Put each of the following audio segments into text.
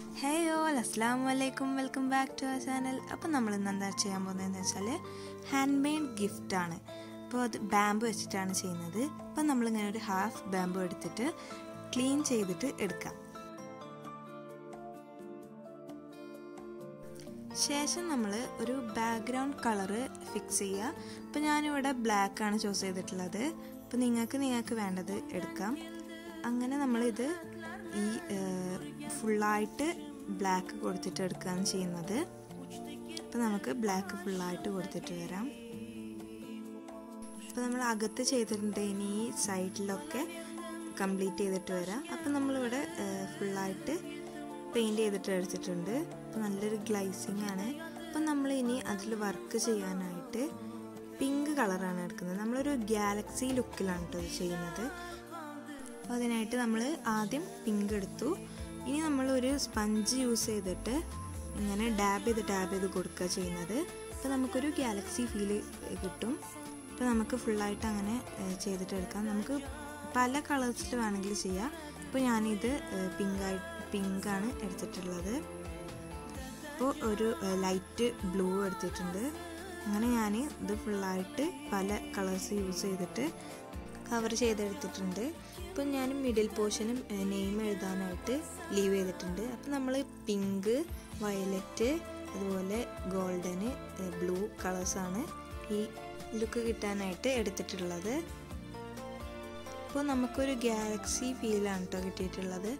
ഹേയോ അസ്സാം വലൈക്കും welcome back to our channel അപ്പം നമ്മൾ ഇന്ന് എന്താ ചെയ്യാൻ പോകുന്നതെന്ന് വെച്ചാൽ ഹാൻഡ് മെയ്ഡ് ഗിഫ്റ്റ് ആണ് അപ്പോൾ അത് ബാമ്പു വെച്ചിട്ടാണ് ചെയ്യുന്നത് അപ്പം നമ്മളിങ്ങനെ ഒരു ഹാഫ് ബാമ്പു എടുത്തിട്ട് ക്ലീൻ ചെയ്തിട്ട് എടുക്കാം ശേഷം നമ്മൾ ഒരു ബാക്ക്ഗ്രൗണ്ട് കളറ് ഫിക്സ് ചെയ്യുക അപ്പോൾ ഞാനിവിടെ ബ്ലാക്ക് ആണ് ചൂസ് ചെയ്തിട്ടുള്ളത് അപ്പോൾ നിങ്ങൾക്ക് നിങ്ങൾക്ക് വേണ്ടത് എടുക്കാം അങ്ങനെ നമ്മളിത് ഈ ഫുള്ളായിട്ട് ബ്ലാക്ക് കൊടുത്തിട്ട് എടുക്കുകയാണ് ചെയ്യുന്നത് അപ്പോൾ നമുക്ക് ബ്ലാക്ക് ഫുള്ളായിട്ട് കൊടുത്തിട്ട് വരാം അപ്പോൾ നമ്മൾ അകത്ത് ചെയ്തിട്ടുണ്ട് ഇനി ഈ സൈഡിലൊക്കെ കംപ്ലീറ്റ് ചെയ്തിട്ട് വരാം അപ്പോൾ നമ്മളിവിടെ ഫുള്ളായിട്ട് പെയിൻറ് ചെയ്തിട്ട് എടുത്തിട്ടുണ്ട് അപ്പോൾ നല്ലൊരു ഗ്ലൈസിങ് ആണ് അപ്പം നമ്മൾ ഇനി അതിൽ വർക്ക് ചെയ്യാനായിട്ട് പിങ്ക് കളറാണ് എടുക്കുന്നത് നമ്മളൊരു ഗാലക്സി ലുക്കിലാണ് കേട്ടോ ഇത് ചെയ്യുന്നത് അപ്പോൾ അതിനായിട്ട് നമ്മൾ ആദ്യം പിങ്ക് എടുത്തു ഇനി നമ്മൾ ഒരു സ്പഞ്ച് യൂസ് ചെയ്തിട്ട് ഇങ്ങനെ ഡാബ് ചെയ്ത് ഡാബ് ചെയ്ത് കൊടുക്കുക ചെയ്യുന്നത് അപ്പോൾ നമുക്കൊരു ഗാലക്സി ഫീൽ കിട്ടും അപ്പോൾ നമുക്ക് ഫുള്ളായിട്ട് അങ്ങനെ ചെയ്തിട്ട് എടുക്കാം നമുക്ക് പല കളേഴ്സിൽ വേണമെങ്കിൽ ചെയ്യാം അപ്പോൾ ഞാനിത് പിങ്കായി പിങ്കാണ് എടുത്തിട്ടുള്ളത് അപ്പോൾ ഒരു ലൈറ്റ് ബ്ലൂ എടുത്തിട്ടുണ്ട് അങ്ങനെ ഞാൻ ഇത് ഫുള്ളായിട്ട് പല കളേഴ്സ് യൂസ് ചെയ്തിട്ട് കവർ ചെയ്തെടുത്തിട്ടുണ്ട് ഇപ്പം ഞാൻ മിഡിൽ പോർഷനും നെയിം എഴുതാനായിട്ട് ലീവ് ചെയ്തിട്ടുണ്ട് അപ്പം നമ്മൾ പിങ്ക് വയലറ്റ് അതുപോലെ ഗോൾഡന് ബ്ലൂ കളേഴ്സാണ് ഈ ലുക്ക് കിട്ടാനായിട്ട് എടുത്തിട്ടുള്ളത് അപ്പോൾ നമുക്കൊരു ഗാലക്സി ഫീലാണ് കേട്ടോ കിട്ടിയിട്ടുള്ളത്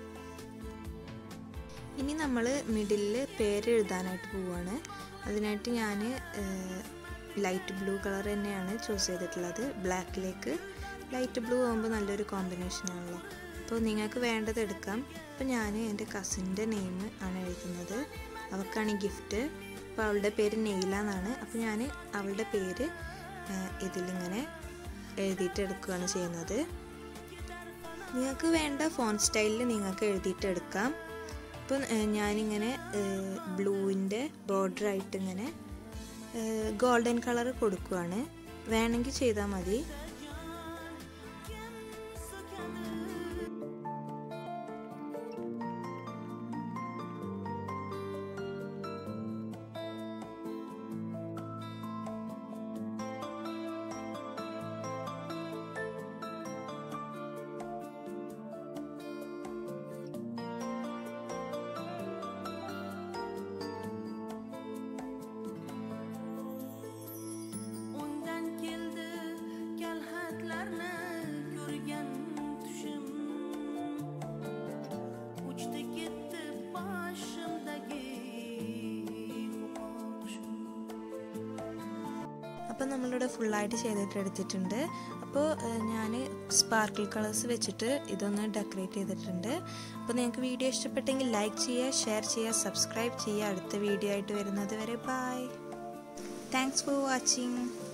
ഇനി നമ്മൾ മിഡിലിൽ പേര് എഴുതാനായിട്ട് പോവുകയാണ് അതിനായിട്ട് ഞാൻ ലൈറ്റ് ബ്ലൂ കളർ തന്നെയാണ് ചൂസ് ചെയ്തിട്ടുള്ളത് ബ്ലാക്കിലേക്ക് ലൈറ്റ് ബ്ലൂ ആകുമ്പോൾ നല്ലൊരു കോമ്പിനേഷൻ ആണല്ലോ അപ്പോൾ നിങ്ങൾക്ക് വേണ്ടത് എടുക്കാം അപ്പോൾ ഞാൻ എൻ്റെ കസിൻ്റെ നെയിം ആണ് എഴുതുന്നത് അവൾക്കാണ് ഗിഫ്റ്റ് അപ്പോൾ അവളുടെ പേര് നെയ്ല എന്നാണ് അപ്പോൾ ഞാൻ അവളുടെ പേര് ഇതിലിങ്ങനെ എഴുതിയിട്ട് എടുക്കുകയാണ് ചെയ്യുന്നത് നിങ്ങൾക്ക് വേണ്ട ഫോൺ സ്റ്റൈലിൽ നിങ്ങൾക്ക് എഴുതിയിട്ട് എടുക്കാം അപ്പോൾ ഞാനിങ്ങനെ ബ്ലൂവിൻ്റെ ബോർഡറായിട്ട് ഇങ്ങനെ ഗോൾഡൻ കളർ കൊടുക്കുകയാണ് വേണമെങ്കിൽ ചെയ്താൽ മതി അപ്പോൾ നമ്മളിവിടെ ഫുള്ളായിട്ട് ചെയ്തിട്ട് എടുത്തിട്ടുണ്ട് അപ്പോൾ ഞാൻ സ്പാർക്കിൾ കളേഴ്സ് വെച്ചിട്ട് ഇതൊന്ന് ഡെക്കറേറ്റ് ചെയ്തിട്ടുണ്ട് അപ്പോൾ നിങ്ങൾക്ക് വീഡിയോ ഇഷ്ടപ്പെട്ടെങ്കിൽ ലൈക്ക് ചെയ്യുക ഷെയർ ചെയ്യുക സബ്സ്ക്രൈബ് ചെയ്യുക അടുത്ത വീഡിയോ ആയിട്ട് വരുന്നത് വരെ ബായ് താങ്ക്സ് ഫോർ വാച്ചിങ്